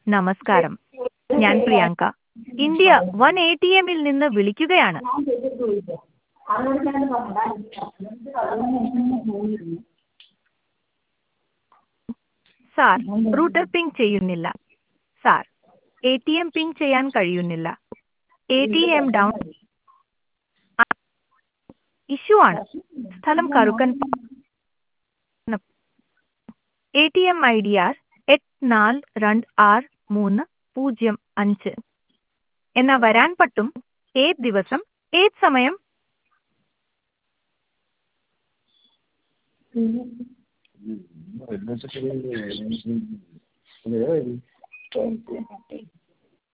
നമസ്കാരം ഞാൻ Priyanka India one A T എമ്മിൽ നിന്ന് വിളിക്കുകയാണ് സാർ റൂട്ടർ പിങ് ചെയ്യുന്നില്ല sir A T M ping ചെയ്യാൻ കഴിയുന്നില്ല A T M down issue ആണ് സ്ഥലം കറുക്കൻ A T M I D R എട്ട് നാല് രണ്ട് ആറ് മൂന്ന് പൂജ്യം അഞ്ച് എന്നാ വരാൻ പറ്റും ഏത് ദിവസം ഏത് സമയം എന്ന് വെച്ചിട്ട്